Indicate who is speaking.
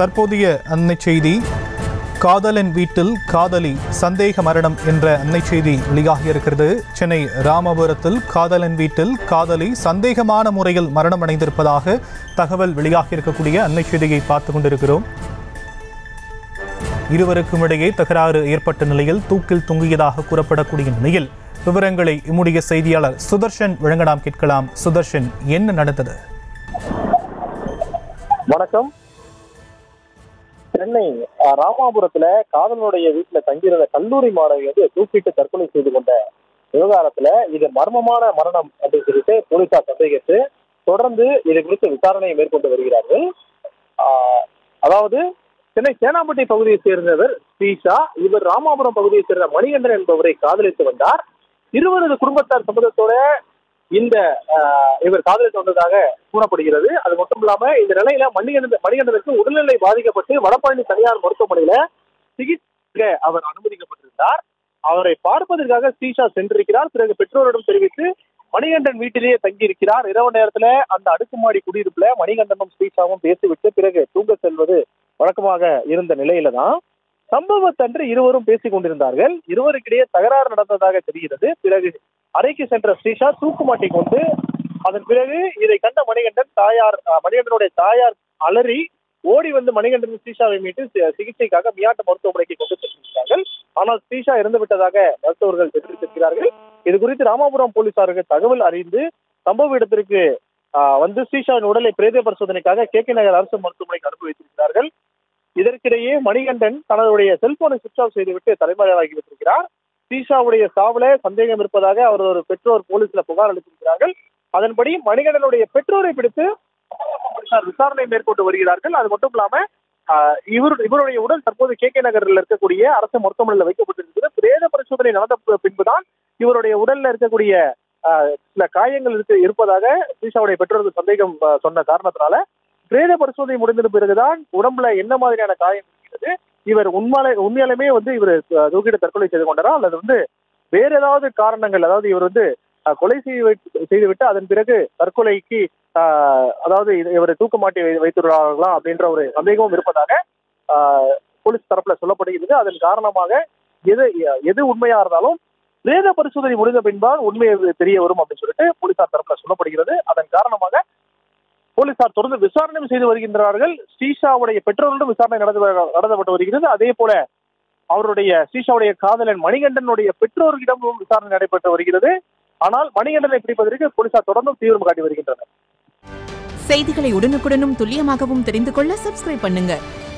Speaker 1: தற்போதைய அன்னை செய்தி காதலன் வீட்டில் காதலி சந்தேக மரணம் என்ற அன்னை செய்தி வெளியாகி இருக்கிறது சென்னை ராமபுரத்தில் காதலன் வீட்டில் காதலி சந்தேகமான முறையில் மரணம் அடைந்திருப்பதாக தகவல் வெளியாகி இருக்கக்கூடிய அன்னை செய்தியை பார்த்து கொண்டிருக்கிறோம் இருவருக்கும் இடையே தகராறு ஏற்பட்ட நிலையில் தூக்கில் தொங்கியதாக கூறப்படக்கூடிய நிலையில் விவரங்களை இம்முடைய செய்தியாளர் சுதர்ஷன் வழங்க நாம் கேட்கலாம் சுதர்ஷன் என்ன நடந்தது
Speaker 2: வணக்கம் சென்னை அஹ், ராமாபுரத்துல காதலனுடைய வீட்டுல தங்கியிருந்த கல்லூரி மாணவி வந்து தூக்கிட்டு தற்கொலை செய்து கொண்ட விவகாரத்துல இது மர்மமான மரணம் அப்படின்னு சொல்லிட்டு போலீசார் சந்தேகித்து தொடர்ந்து இது குறித்து விசாரணையை மேற்கொண்டு வருகிறார்கள் ஆஹ், அதாவது சென்னை சேனாப்பட்டி பகுதியை சேர்ந்தவர் ஸ்ரீஷா இவர் ராமாபுரம் பகுதியை சேர்ந்த மணிகண்டன் என்பவரை காதலித்து வந்தார் இருவரது குடும்பத்தார் சம்மதத்தோட இந்த ஆஹ், இவர் காதலித்து வந்ததாக கூறப்படுகிறது அது மட்டும் இல்லாம இந்த நிலையில மணிகண்டன் மணிகண்டனுக்கு உடல்நிலை பாதிக்கப்பட்டு வடபழனி தனியார் மருத்துவமனையில சிகிச்சை அவர் அனுமதிக்கப்பட்டிருந்தார் அவரை பார்ப்பதற்காக ஸ்ரீஷா சென்றிருக்கிறார் பிறகு பெற்றோரிடம் தெரிவித்து மணிகண்டன் வீட்டிலேயே தங்கியிருக்கிறார் இரவு நேரத்துல அந்த அடுக்குமாடி குடியிருப்புல மணிகண்டனும் ஸ்ரீஷாவும் பேசிவிட்டு பிறகு தூங்க செல்வது வழக்கமாக இருந்த நிலையில தான் சம்பவத்தன்று இருவரும் பேசிக் கொண்டிருந்தார்கள் இருவருக்கிடையே தகராறு நடந்ததாக தெரிகிறது பிறகு அறைக்கு சென்ற ஸ்ரீஷா தூக்குமாட்டி கொண்டு அதன் பிறகு இதை கண்ட மணிகண்டன் தாயார் அஹ், மணிகண்டனுடைய தாயார் அலறி ஓடி வந்து மணிகண்டன் ஸ்ரீஷாவை மீட்டு சி- சிகிச்சைக்காக மியாட்ட மருத்துவமனைக்கு கொண்டு சென்றிருக்கிறார்கள் ஆனால் ஸ்ரீஷா இறந்து விட்டதாக மருத்துவர்கள் தெரிவித்திருக்கிறார்கள் இது குறித்து ராமாபுரம் போலீசாருக்கு தகவல் அறிந்து சம்பவ இடத்திற்கு ஆஹ், வந்து ஸ்ரீஷாவின் உடலை பிரேத பரிசோதனைக்காக கே கே நகர் அரசு மருத்துவமனைக்கு அனுப்பி வைத்திருக்கிறார்கள் இதற்கிடையே மணிகண்டன் தன்னுடைய செல்போனை சுவிட்ச் ஆஃப் செய்துவிட்டு தலைமறைவாகி விட்டிருக்கிறார் ஸ்ரீஷாவுடைய சாவுல சந்தேகம் இருப்பதாக அவர் ஒரு பெற்றோர் போலீஸ்ல புகார் அளித்திருக்கிறார்கள் அதன்படி மணிகண்டனுடைய பெற்றோரை பிடித்து போலீசார் விசாரணை மேற்கொண்டு வருகிறார்கள் அது மட்டும் இல்லாம ஆஹ், இவர் இவருடைய உடல் தற்போது கே கே நகரில் இருக்கக்கூடிய அரசு மருத்துவமனையில் வைக்கப்பட்டிருக்கிறது பிரேத பரிசோதனை நடந்த பி- பின்புதான் இவருடைய உடல்ல இருக்கக்கூடிய ஆஹ், சில காயங்கள் இருக்கு இருப்பதாக ஸ்ரீஷாவுடைய பெற்றோருக்கு சந்தேகம் ஆஹ், சொன்ன காரணத்தினால பிரேத பரிசோதனை முடிந்த பிறகுதான் உடம்புல என்ன மாதிரியான காயம் இருக்கிறது இவர் உண்மையிலே உண்மையாலுமே வந்து இவர் அஹ், தூக்கிட்டு தற்கொலை செய்து கொண்டாரா அல்லது வந்து வேற ஏதாவது காரணங்கள் அதாவது இவர் வந்து அஹ், கொலை செய்து வைத்து- செய்துவிட்டு அதன் பிறகு தற்கொலைக்கு ஆஹ், அதாவது இது- இவரை தூக்க மாட்டி வை- வைத்துள்ளார்களா அப்படின்ற ஒரு சந்தேகமும் இருப்பதாக ஆஹ், போலீஸ் தரப்புல சொல்லப்படுகிறது அதன் காரணமாக எது எது உண்மையா இருந்தாலும் பிரேத பரிசோதனை முடிந்த பின்பால் உண்மை தெரிய வரும் அப்படின்னு சொல்லிட்டு போலீசார் தரப்புல சொல்லப்படுகிறது அதன் காரணமாக போலீசார் தொடர்ந்து விசாரணை செய்து வருகின்றார்கள் ஸ்ரீஷாவுடைய பெற்றோரிடம் விசாரணை நடந்து வ- நடத்தப்பட்டு வருகிறது அதே போல அவருடைய ஸ்ரீஷாவுடைய காதலன் மணிகண்டனுடைய பெற்றோர்களிடமும் விசாரணை நடைபெற்று வருகிறது ஆனால் மணிகண்டனை பிடிப்பதற்கு போலீசார் தொடர்ந்தும் தீவிரம் காட்டி வருகின்றனர்
Speaker 3: செய்திகளை உடனுக்குடனும் துல்லியமாகவும் தெரிந்து கொள்ள சப்ஸ்கிரைப் பண்ணுங்க